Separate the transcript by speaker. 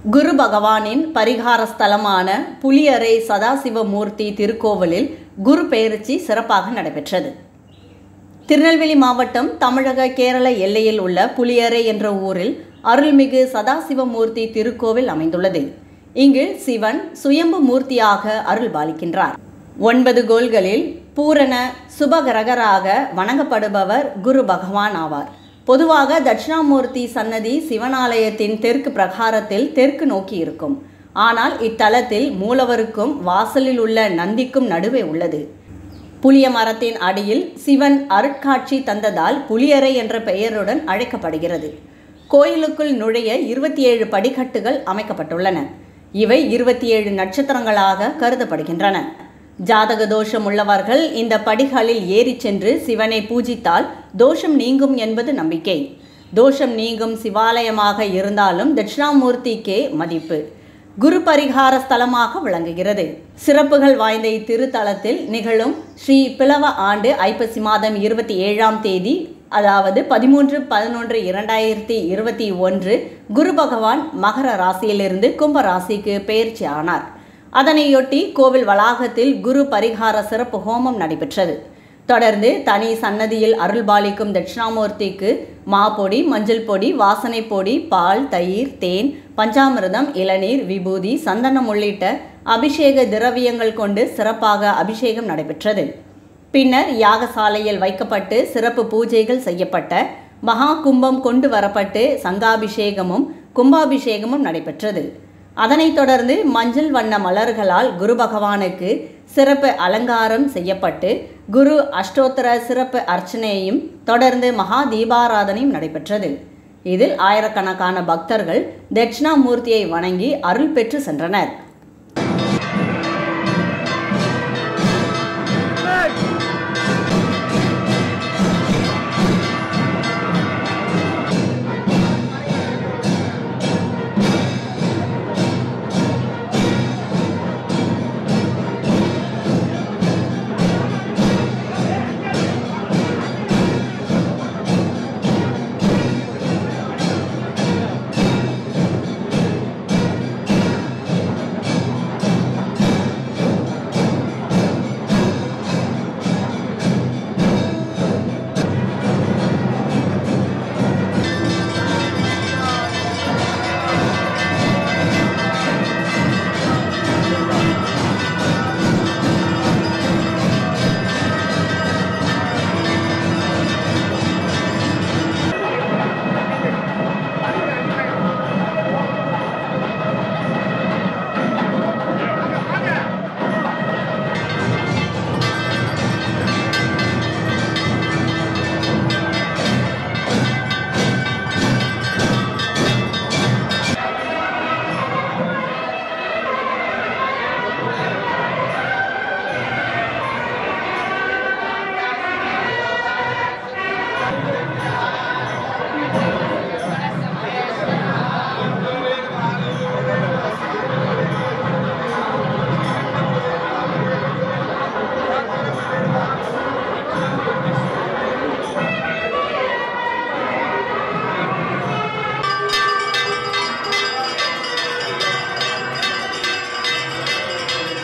Speaker 1: குரு பகவானின் பரிகார ஸ்தலமான புலியரை சதாசிவமூர்த்தி திருக்கோவிலில் குரு பெயர்ச்சி சிறப்பாக நடைபெற்றது திருநெல்வேலி மாவட்டம் தமிழக கேரள எல்லையில் உள்ள புலியரை என்ற ஊரில் அருள்மிகு சதாசிவமூர்த்தி திருக்கோவில் அமைந்துள்ளது இங்கு சிவன் சுயம்பு மூர்த்தியாக அருள் பாலிக்கின்றார் ஒன்பது கோள்களில் பூரண சுபகிரகராக வணங்கப்படுபவர் குரு பகவான் ஆவார் பொதுவாக தட்சிணாமூர்த்தி சன்னதி சிவனாலயத்தின் தெற்கு பிரகாரத்தில் தெற்கு நோக்கி இருக்கும் ஆனால் இத்தலத்தில் மூலவருக்கும் வாசலில் உள்ள நந்திக்கும் நடுவே உள்ளது புளிய மரத்தின் அடியில் சிவன் அருட்காட்சி தந்ததால் புளியரை என்ற பெயருடன் அழைக்கப்படுகிறது கோயிலுக்குள் நுழைய இருபத்தி ஏழு படிக்கட்டுகள் அமைக்கப்பட்டுள்ளன இவை இருபத்தி ஏழு நட்சத்திரங்களாக கருதப்படுகின்றன ஜாதக தோஷம் உள்ளவர்கள் இந்த படிகளில் ஏறிச் சென்று சிவனை பூஜித்தால் தோஷம் நீங்கும் என்பது நம்பிக்கை தோஷம் நீங்கும் சிவாலயமாக இருந்தாலும் தட்சிணாமூர்த்திக்கே மதிப்பு குரு பரிகார ஸ்தலமாக விளங்குகிறது சிறப்புகள் வாய்ந்த இத்திருத்தலத்தில் நிகழும் ஸ்ரீ பிளவ ஆண்டு ஐப்பசி மாதம் இருபத்தி ஏழாம் தேதி அதாவது பதிமூன்று பதினொன்று இரண்டாயிரத்தி இருபத்தி ஒன்று குரு பகவான் மகர ராசியிலிருந்து கும்ப ராசிக்கு பெயர்ச்சி ஆனார் அதனையொட்டி கோவில் வளாகத்தில் குரு பரிகார சிறப்பு ஹோமம் நடைபெற்றது தொடர்ந்து தனி சன்னதியில் அருள்பாலிக்கும் தட்சிணாமூர்த்திக்கு மாப்பொடி மஞ்சள் பொடி வாசனை பொடி பால் தயிர் தேன் பஞ்சாமிர்தம் இளநீர் விபூதி சந்தனம் உள்ளிட்ட அபிஷேக திரவியங்கள் கொண்டு சிறப்பாக அபிஷேகம் நடைபெற்றது பின்னர் யாகசாலையில் வைக்கப்பட்டு சிறப்பு பூஜைகள் செய்யப்பட்ட மகா கும்பம் கொண்டு வரப்பட்டு சங்காபிஷேகமும் கும்பாபிஷேகமும் நடைபெற்றது அதனைத் தொடர்ந்து மஞ்சள் வண்ண மலர்களால் குரு பகவானுக்கு சிறப்பு அலங்காரம் செய்யப்பட்டு குரு அஷ்டோத்தர சிறப்பு அர்ச்சனையும் தொடர்ந்து மகா தீபாராதனையும் நடைபெற்றது இதில் ஆயிரக்கணக்கான பக்தர்கள் தட்சிணாமூர்த்தியை வணங்கி அருள் பெற்று சென்றனர்